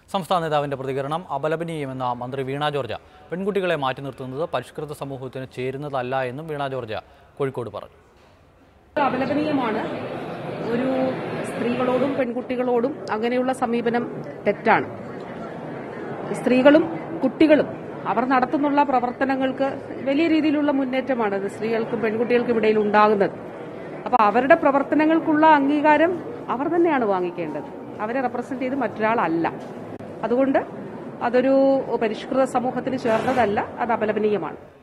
സംസ്ഥാന നേതാവിന്റെ പ്രതികരണം അപലപനീയമെന്ന മന്ത്രി വീണ ജോർജ പെൺകുട്ടികളെ മാറ്റി നിർത്തുന്നത് പരിഷ്കൃത സമൂഹത്തിന് ചേരുന്നതല്ല എന്നും വീണ ജോർജ കോഴിക്കോട് പറഞ്ഞു അപലപനീയമാണ് ഒരു സ്ത്രീകളോടും പെൺകുട്ടികളോടും അങ്ങനെയുള്ള സമീപനം തെറ്റാണ് സ്ത്രീകളും കുട്ടികളും അവർ നടത്തുന്നുള്ള പ്രവർത്തനങ്ങൾക്ക് വലിയ രീതിയിലുള്ള മുന്നേറ്റമാണ് അത് സ്ത്രീകൾക്കും പെൺകുട്ടികൾക്കും ഇടയിൽ ഉണ്ടാകുന്നത് അപ്പൊ അവരുടെ പ്രവർത്തനങ്ങൾക്കുള്ള അംഗീകാരം അവർ തന്നെയാണ് വാങ്ങിക്കേണ്ടത് അവരെ റെപ്രസെന്റ് ചെയ്ത് മറ്റൊരാളല്ല അതുകൊണ്ട് അതൊരു പരിഷ്കൃത സമൂഹത്തിന് ചേർന്നതല്ല അത് അപലപനീയമാണ്